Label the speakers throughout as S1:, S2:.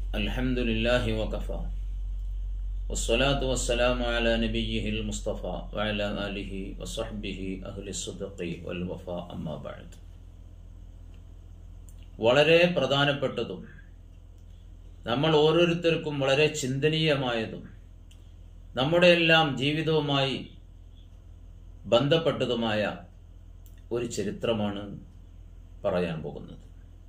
S1: الحمد لله وكفى والصلاة والسلام على نبيه المصطفى وعلى آله وصحبه أهل الصدق والوفاء أما بعد വളരെ പ്രധാനപ്പെട്ടതും നമ്മൾ ഓരോരുത്തർക്കും വളരെ ചിന്തനീയമായതും നമ്മുടെ എല്ലാം ജീവിതവുമായി ബന്ധപ്പെട്ടതുമായ ഒരു ചരിത്രമാണ് പറയാൻ പോകുന്നത്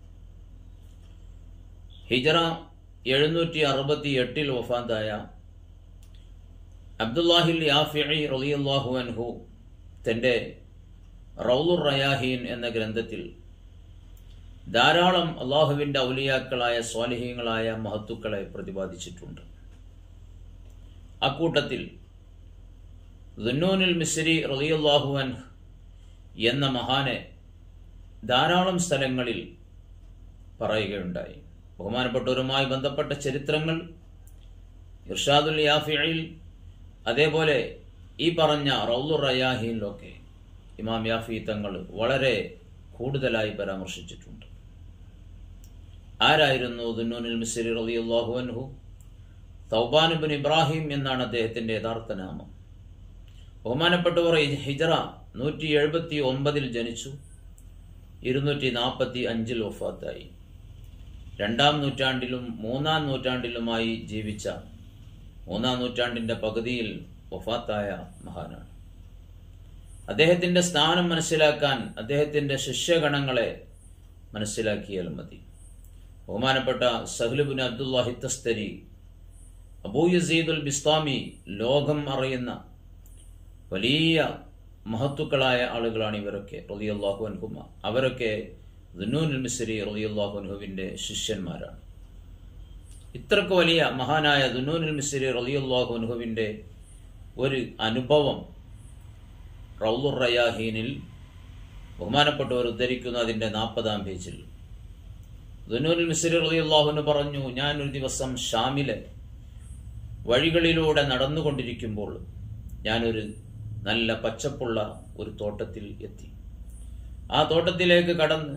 S1: ഹിജറ എഴുന്നൂറ്റി അറുപത്തി എട്ടിൽ വഫാത്തായ അബ്ദുല്ലാഹിൽ യാഫിഇ റളിയല്ലാഹു അൻഹു തൻ്റെ റൗലുർ റയാഹീൻ എന്ന ഗ്രന്ഥത്തിൽ ധാരാളം അള്ളാഹുവിൻ്റെ ഔലിയാക്കളായ സ്വാലിഹീങ്ങളായ മഹത്തുക്കളെ പ്രതിപാദിച്ചിട്ടുണ്ട് അക്കൂട്ടത്തിൽ ദുന്നൂനുൽ മിസ്രി റളിയല്ലാഹു അൻഹ് എന്ന മഹാനെ ധാരാളം സ്ഥലങ്ങളിൽ പറയുകയുണ്ടായി ബഹുമാനപ്പെട്ടവരുമായി ബന്ധപ്പെട്ട ചരിത്രങ്ങൾ ഇർഷാദുൽ യാഫിയിൽ അതേപോലെ ഈ പറഞ്ഞ റൗലുർ റയാഹിയിലൊക്കെ ഇമാം യാഫി തങ്ങൾ വളരെ കൂടുതലായി പരാമർശിച്ചിട്ടുണ്ട് ആരായിരുന്നു ദുന്നൂനിൽ മിസ്രി റളിയല്ലാഹു അൻഹു തൗബാനുബിൻ ഇബ്രാഹിം എന്നാണ് അദ്ദേഹത്തിന്റെ യഥാർത്ഥ നാമം ബഹുമാനപ്പെട്ടവർ ഹിജറ നൂറ്റി എഴുപത്തി ഒമ്പതിൽ ജനിച്ചു ഇരുന്നൂറ്റി നാൽപ്പത്തി അഞ്ചിൽ വഫാത്തായി രണ്ടാം നൂറ്റാണ്ടിലും മൂന്നാം നൂറ്റാണ്ടിലുമായി ജീവിച്ച മൂന്നാം നൂറ്റാണ്ടിന്റെ പകുതിയിൽ വഫാത്തായ മഹാനാണ് അദ്ദേഹത്തിന്റെ സ്ഥാനം മനസ്സിലാക്കാൻ അദ്ദേഹത്തിന്റെ ശിഷ്യഗണങ്ങളെ മനസ്സിലാക്കിയാൽ മതി ബഹുമാനപ്പെട്ട സഹ്ലുബിൻ അബ്ദുല്ലാഹി തസ്തരി അബൂ യസീദുൽ ബിസ്താമി ലോകം അറിയുന്ന വലിയ മഹത്തുക്കളായ ആളുകളാണ് ഇവരൊക്കെ റളിയല്ലാഹു അൻഹുമ അവരൊക്കെ ദുന്നൂനുൽ മിസ്രി റളിയല്ലാഹു അൻഹുവിന്റെ ശിഷ്യന്മാരാണ് ഇത്രക്ക് വലിയ മഹാനായ ദുന്നൂനുൽ മിസ്രി റളിയല്ലാഹു അൻഹുവിന്റെ ഒരു അനുഭവം റൗലുർ റയാഹീനിൽ ബഹുമാനപ്പെട്ടവർ ഉദ്ധരിക്കുന്ന അതിന്റെ നാൽപ്പതാം പേജിൽ ദുന്നൂനുൽ മിസ്രി റളിയല്ലാഹുവിന് പറഞ്ഞു ഞാൻ ഒരു ദിവസം ഷാമിലെ വഴികളിലൂടെ നടന്നുകൊണ്ടിരിക്കുമ്പോൾ ഞാനൊരു നല്ല പച്ചപ്പുള്ള ഒരു തോട്ടത്തിൽ എത്തി ആ തോട്ടത്തിലേക്ക് കടന്ന്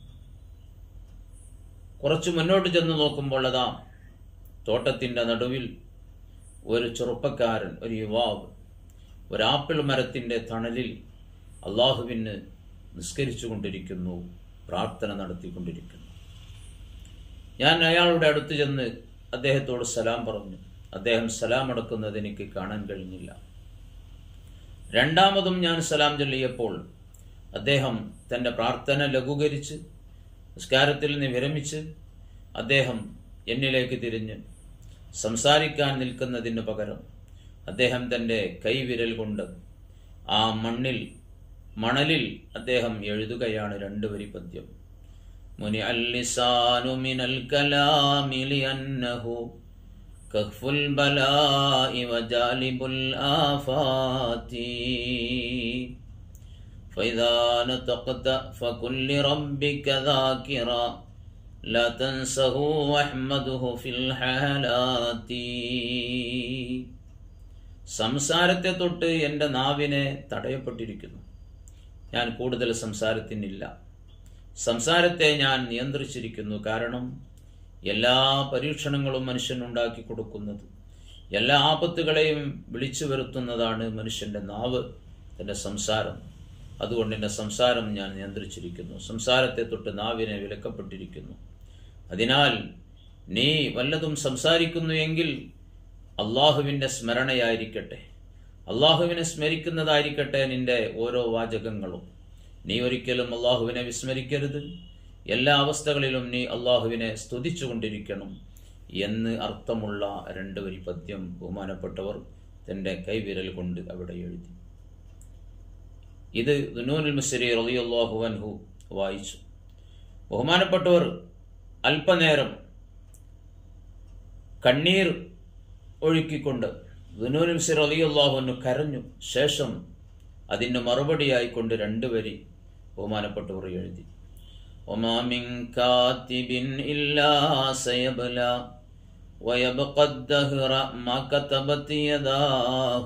S1: കുറച്ച് മുന്നോട്ട് ചെന്ന് നോക്കുമ്പോൾ അതാ തോട്ടത്തിന്റെ നടുവിൽ ഒരു ചെറുപ്പക്കാരൻ ഒരു യുവാവ് ഒരു ആപ്പിൾ മരത്തിന്റെ തണലിൽ അള്ളാഹുവിന് നിസ്കരിച്ചു കൊണ്ടിരിക്കുന്നു പ്രാർത്ഥന നടത്തിക്കൊണ്ടിരിക്കുന്നു ഞാൻ അയാളുടെ അടുത്ത് ചെന്ന് അദ്ദേഹത്തോട് സലാം പറഞ്ഞു അദ്ദേഹം സലാം അടക്കുന്നത് എനിക്ക് കാണാൻ കഴിഞ്ഞില്ല രണ്ടാമതും ഞാൻ സലാം ചൊല്ലിയപ്പോൾ അദ്ദേഹം തൻ്റെ പ്രാർത്ഥന ലഘൂകരിച്ച് നിസ്കാരത്തിൽ നിന്ന് വിരമിച്ച് അദ്ദേഹം എന്നിലേക്ക് തിരിഞ്ഞ് സംസാരിക്കാൻ നിൽക്കുന്നതിന് പകരം അദ്ദേഹം തൻ്റെ കൈവിരൽ കൊണ്ട് ആ മണ്ണിൽ മണലിൽ അദ്ദേഹം എഴുതുകയാണ് രണ്ടു വരി പദ്യം മുനി അല്ലിസാനു മിനൽ കലാമിലി അന്നഹു كهف البلاء وجالب الآفات فإذا نطقت فكن لربك ذاكرا لا تنسه واحمده في الحالات സംസാരത്തെ തൊട്ട് എൻ്റെ നാവിനെ തടയപ്പെട്ടിരിക്കുന്നു ഞാൻ കൂടുതൽ സംസാരത്തിനില്ല സംസാരത്തെ ഞാൻ നിയന്ത്രിച്ചിരിക്കുന്നു കാരണം എല്ലാ പരീക്ഷണങ്ങളും മനുഷ്യൻ ഉണ്ടാക്കി കൊടുക്കുന്നത് എല്ലാ ആപത്തുകളെയും വിളിച്ചു വരുത്തുന്നതാണ് മനുഷ്യന്റെ നാവ് തന്റെ സംസാരം അതുകൊണ്ട് എൻ്റെ സംസാരം ഞാൻ നിയന്ത്രിച്ചിരിക്കുന്നു സംസാരത്തെ തൊട്ട് നാവിനെ വിലക്കപ്പെട്ടിരിക്കുന്നു അതിനാൽ നീ വല്ലതും സംസാരിക്കുന്നു എങ്കിൽ അള്ളാഹുവിൻ്റെ സ്മരണയായിരിക്കട്ടെ അള്ളാഹുവിനെ സ്മരിക്കുന്നതായിരിക്കട്ടെ നിന്റെ ഓരോ വാചകങ്ങളും നീ ഒരിക്കലും അള്ളാഹുവിനെ വിസ്മരിക്കരുത് എല്ലാ അവസ്ഥകളിലും നീ അള്ളാഹുവിനെ സ്തുതിച്ചുകൊണ്ടിരിക്കണം എന്ന് അർത്ഥമുള്ള രണ്ട് വരി പദ്യം ബഹുമാനപ്പെട്ടവർ തൻ്റെ കൈവിരൽ കൊണ്ട് അവിടെ എഴുതി ഇത് ദുനൂനുൽ മിസ്രി റളിയല്ലാഹു അൻഹു വായിച്ചു ബഹുമാനപ്പെട്ടവർ അല്പനേരം കണ്ണീർ ഒഴുക്കിക്കൊണ്ട് ദുനൂനുൽ മിസ്രി റളിയല്ലാഹു അൻഹു കരഞ്ഞു ശേഷം അതിന് മറുപടിയായി കൊണ്ട് രണ്ട് വരി ബഹുമാനപ്പെട്ടവർ എഴുതി وما من كاتب إلا سيبلى ويبقى الدهر ما كتبت يداه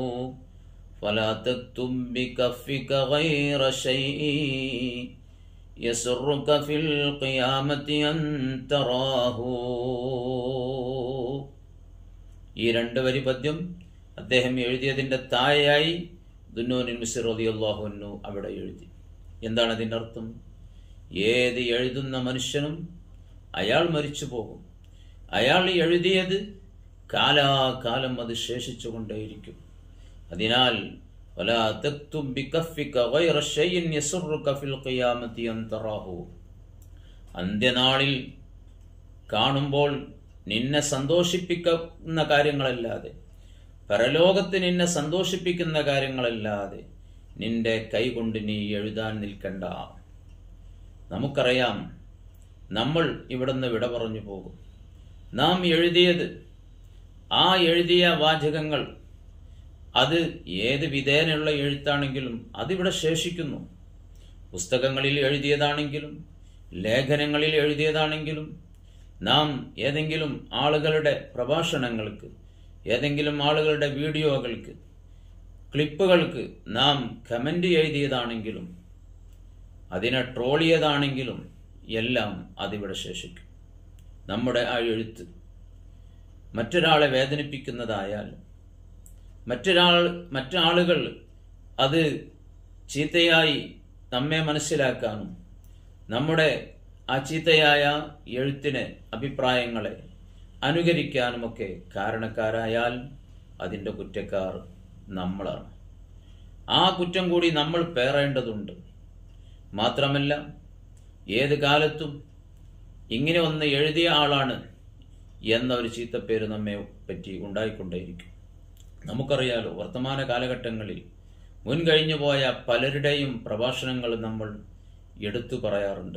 S1: فلا تكتب بكفك غير شيء يسرك في القيامة أن تراه ഈ രണ്ട് വരി പദ്യം അദ്ദേഹം എഴുതിയതിൻ്റെ താഴെയായി ദുന്നൂനിൽ മിസിർ റളിയല്ലാഹുവിനു അവിടെ എഴുതി എന്താണ് അതിൻ്റെ അർത്ഥം ഏത് എഴുതുന്ന മനുഷ്യനും അയാൾ മരിച്ചു പോകും അയാൾ എഴുതിയത് കാലാകാലം അത് ശേഷിച്ചുകൊണ്ടേയിരിക്കും അതിനാൽ ولا تكتب بكفك غير شيء يسرك في القيامة أن تراه അന്ത്യനാളിൽ കാണുമ്പോൾ നിന്നെ സന്തോഷിപ്പിക്കുന്ന കാര്യങ്ങളല്ലാതെ പരലോകത്ത് നിന്നെ സന്തോഷിപ്പിക്കുന്ന കാര്യങ്ങളല്ലാതെ നിന്റെ കൈകൊണ്ട് നീ എഴുതാൻ നിൽക്കണ്ട നമുക്കറിയാം നമ്മൾ ഇവിടുന്ന് വിട പറഞ്ഞു പോകും നാം എഴുതിയത് ആ എഴുതിയ വാചകങ്ങൾ അത് ഏത് വിധേനയുള്ള എഴുത്താണെങ്കിലും അതിവിടെ ശേഷിക്കുന്നു പുസ്തകങ്ങളിൽ എഴുതിയതാണെങ്കിലും ലേഖനങ്ങളിൽ എഴുതിയതാണെങ്കിലും നാം ഏതെങ്കിലും ആളുകളുടെ പ്രഭാഷണങ്ങൾക്ക് ഏതെങ്കിലും ആളുകളുടെ വീഡിയോകൾക്ക് ക്ലിപ്പുകൾക്ക് നാം കമൻ്റ് എഴുതിയതാണെങ്കിലും അതിനെ ട്രോളിയതാണെങ്കിലും എല്ലാം അതിവിടെ ശേഷിക്കും നമ്മുടെ ആ എഴുത്ത് മറ്റൊരാളെ വേദനിപ്പിക്കുന്നതായാലും മറ്റൊരാൾ മറ്റാളുകൾ അത് ചീത്തയായി നമ്മെ മനസ്സിലാക്കാനും നമ്മുടെ ആ ചീത്തയായ എഴുത്തിന് അഭിപ്രായങ്ങളെ അനുകരിക്കാനുമൊക്കെ കാരണക്കാരായാൽ അതിൻ്റെ കുറ്റക്കാർ നമ്മളാണ് ആ കുറ്റം കൂടി നമ്മൾ പേറേണ്ടതുണ്ട് മാത്രമല്ല ഏത് കാലത്തും ഇങ്ങനെ ഒന്ന് എഴുതിയ ആളാണ് എന്ന ഒരു ചീത്തപ്പേര് നമ്മെ പറ്റി ഉണ്ടായിക്കൊണ്ടേയിരിക്കും നമുക്കറിയാലോ വർത്തമാന കാലഘട്ടങ്ങളിൽ മുൻകഴിഞ്ഞു പോയ പലരുടെയും പ്രഭാഷണങ്ങൾ നമ്മൾ എടുത്തു പറയാറുണ്ട്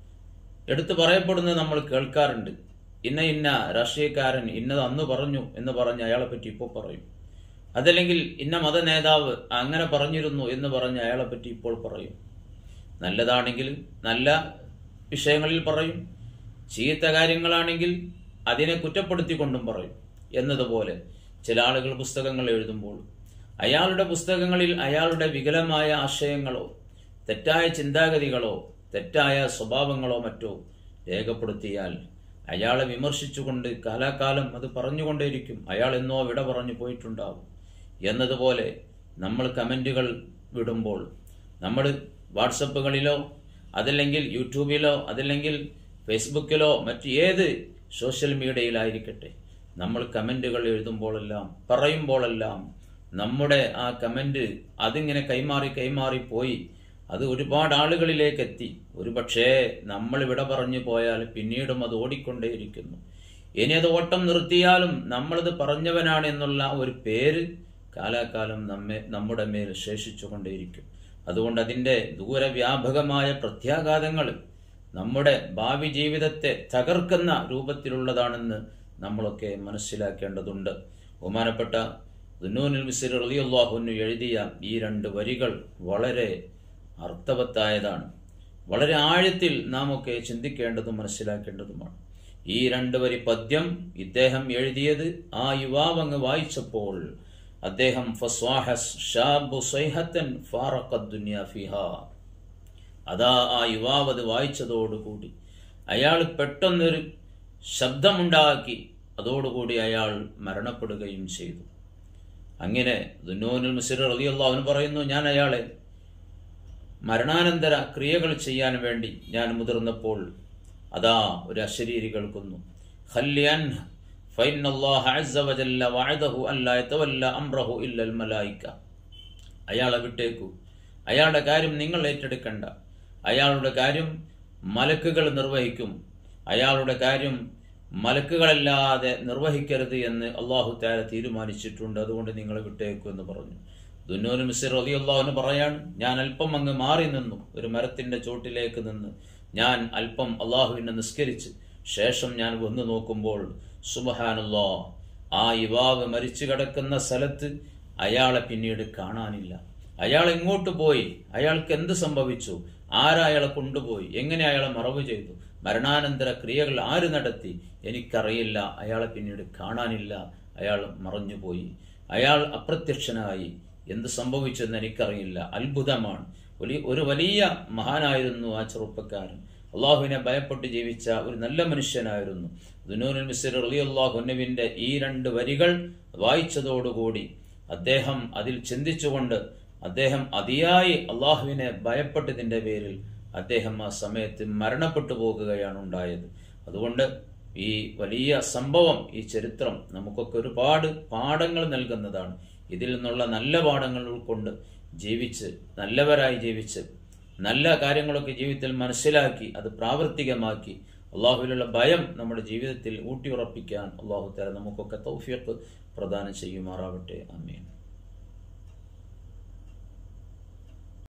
S1: എടുത്തു പറയപ്പെടുന്നത് നമ്മൾ കേൾക്കാറുണ്ട് ഇന്ന ഇന്ന രാഷ്ട്രീയക്കാരൻ ഇന്നത് അന്ന് പറഞ്ഞു എന്ന് പറഞ്ഞ് അയാളെ പറ്റി ഇപ്പോൾ പറയും അതല്ലെങ്കിൽ ഇന്ന മത നേതാവ് അങ്ങനെ പറഞ്ഞിരുന്നു എന്ന് പറഞ്ഞ് അയാളെ പറ്റി ഇപ്പോൾ പറയും നല്ലതാണെങ്കിൽ നല്ല വിഷയങ്ങളിൽ പറയും ചീത്ത കാര്യങ്ങളാണെങ്കിൽ അതിനെ കുറ്റപ്പെടുത്തിക്കൊണ്ടും പറയും എന്നതുപോലെ ചില ആളുകൾ പുസ്തകങ്ങൾ എഴുതുമ്പോൾ അയാളുടെ പുസ്തകങ്ങളിൽ അയാളുടെ വികലമായ ആശയങ്ങളോ തെറ്റായ ചിന്താഗതികളോ തെറ്റായ സ്വഭാവങ്ങളോ മറ്റോ രേഖപ്പെടുത്തിയാൽ അയാളെ വിമർശിച്ചുകൊണ്ട് കാലാകാലം അത് പറഞ്ഞുകൊണ്ടേയിരിക്കും അയാൾ എന്നോ വിട പറഞ്ഞു പോയിട്ടുണ്ടാവും എന്നതുപോലെ നമ്മൾ കമൻറ്റുകൾ വിടുമ്പോൾ നമ്മൾ വാട്സപ്പുകളിലോ അതല്ലെങ്കിൽ യൂട്യൂബിലോ അതല്ലെങ്കിൽ ഫേസ്ബുക്കിലോ മറ്റ് ഏത് സോഷ്യൽ മീഡിയയിലായിരിക്കട്ടെ നമ്മൾ കമൻറ്റുകൾ എഴുതുമ്പോഴെല്ലാം പറയുമ്പോഴെല്ലാം നമ്മുടെ ആ കമൻറ്റ് അതിങ്ങനെ കൈമാറി കൈമാറി പോയി അത് ഒരുപാട് ആളുകളിലേക്ക് എത്തി ഒരു പക്ഷേ നമ്മൾ ഇവിടെ പറഞ്ഞു പോയാൽ പിന്നീടും അത് ഓടിക്കൊണ്ടേയിരിക്കുന്നു ഇനി അത് ഓട്ടം നിർത്തിയാലും നമ്മളത് പറഞ്ഞവനാണ് എന്നുള്ള ഒരു പേര് കാലാകാലം നമ്മെ നമ്മുടെ മേൽ ശേഷിച്ചു കൊണ്ടേയിരിക്കും അതുകൊണ്ട് അതിൻ്റെ ദൂരവ്യാപകമായ പ്രത്യാഘാതങ്ങൾ നമ്മുടെ ഭാവി ജീവിതത്തെ തകർക്കുന്ന രൂപത്തിലുള്ളതാണെന്ന് നമ്മളൊക്കെ മനസ്സിലാക്കേണ്ടതുണ്ട് ബഹുമാനപ്പെട്ട ദുന്നൂനിൽ മിസിർ റളിയല്ലാഹുവിന് എഴുതിയ ഈ രണ്ട് വരികൾ വളരെ അർത്ഥവത്തായതാണ് വളരെ ആഴത്തിൽ നാം ഒക്കെ ചിന്തിക്കേണ്ടതും മനസ്സിലാക്കേണ്ടതുമാണ് ഈ രണ്ട് വരി പദ്യം ഇദ്ദേഹം എഴുതിയത് ആ യുവാവ് അങ്ങ് വായിച്ചപ്പോൾ അദ്ദേഹം ഫസ്വാഹസ് ഷാബു സ്വൈഹത്തൻ ഫാറഖദ് ദുനിയ ഫിഹാ അതാ ആ യുവാവ് അത് വായിച്ചതോടുകൂടി അയാൾ പെട്ടെന്നൊരു ശബ്ദമുണ്ടാക്കി അതോടുകൂടി അയാൾ മരണപ്പെടുകയും ചെയ്തു അങ്ങനെ ദുന്നൂനുൽ മുസിർ റളിയല്ലാഹു അവന് പറയുന്നു ഞാൻ അയാളെ മരണാനന്തര ക്രിയകൾ ചെയ്യാൻ വേണ്ടി ഞാൻ മുതിർന്നപ്പോൾ അതാ ഒരു അശരീരി കേൾക്കുന്നു ഖല്യൻ فإن الله عز وجل وعده أن لا يتولى أمره إلا الملائكة അയാളെ വിട്ടേക്കൂ അയാളുടെ കാര്യം നിങ്ങൾ ഏറ്റെടുക്കണ്ട അയാളുടെ കാര്യം മലക്കുകൾ നിർവഹിക്കും അയാളുടെ കാര്യം മലക്കുകളല്ലാതെ നിർവഹിക്കരുത് എന്ന് അള്ളാഹു താര തീരുമാനിച്ചിട്ടുണ്ട് അതുകൊണ്ട് നിങ്ങൾ വിട്ടേക്കൂ എന്ന് പറഞ്ഞു ദുന്നൂന് മിസിർ റതി അള്ളാഹുന് പറയാണ് ഞാൻ അല്പം അങ്ങ് മാറി നിന്നു ഒരു മരത്തിന്റെ ചോട്ടിലേക്ക് നിന്ന് ഞാൻ അല്പം അള്ളാഹുവിനെ നിസ്കരിച്ച് ശേഷം ഞാൻ വന്നു നോക്കുമ്പോൾ സുബഹാനുല്ലോ ആ യുവാവ് മരിച്ചു കിടക്കുന്ന സ്ഥലത്ത് അയാളെ പിന്നീട് കാണാനില്ല അയാൾ എങ്ങോട്ട് പോയി അയാൾക്ക് എന്ത് സംഭവിച്ചു ആരാ അയാളെ കൊണ്ടുപോയി എങ്ങനെ അയാളെ മറവ് ചെയ്തു മരണാനന്തര ക്രിയകൾ ആര് നടത്തി എനിക്കറിയില്ല അയാളെ പിന്നീട് കാണാനില്ല അയാൾ മറഞ്ഞുപോയി അയാൾ അപ്രത്യക്ഷനായി എന്ത് സംഭവിച്ചെന്ന് എനിക്കറിയില്ല അത്ഭുതമാണ് വലിയ ഒരു വലിയ മഹാനായിരുന്നു ആ ചെറുപ്പക്കാരൻ അള്ളാഹുവിനെ ഭയപ്പെട്ട് ജീവിച്ച ഒരു നല്ല മനുഷ്യനായിരുന്നു ദുനൂനുൽ മിസ്ർ അലി അള്ളാഹുനുവിന്റെ ഈ രണ്ട് വരികൾ വായിച്ചതോടുകൂടി അദ്ദേഹം അതിൽ ചിന്തിച്ചുകൊണ്ട് അദ്ദേഹം അതിയായി അള്ളാഹുവിനെ ഭയപ്പെട്ടതിന്റെ പേരിൽ അദ്ദേഹം ആ സമയത്ത് മരണപ്പെട്ടു പോകുകയാണ് ഉണ്ടായത് അതുകൊണ്ട് ഈ വലിയ സംഭവം ഈ ചരിത്രം നമുക്കൊക്കെ ഒരുപാട് പാഠങ്ങൾ നൽകുന്നതാണ് ഇതിൽ നിന്നുള്ള നല്ല പാഠങ്ങൾ ഉൾക്കൊണ്ട് ജീവിച്ച് നല്ലവരായി ജീവിച്ച് നല്ല കാര്യങ്ങളൊക്കെ ജീവിതത്തിൽ മനസ്സിലാക്കി അത് പ്രാവർത്തികമാക്കി അള്ളാഹുവിലുള്ള ഭയം നമ്മുടെ ജീവിതത്തിൽ ഊട്ടിയുറപ്പിക്കാൻ അള്ളാഹു തല നമുക്കൊക്കെ തൗഫിയത്ത് പ്രദാനം ചെയ്യുമാറാവട്ടെ അമീൻ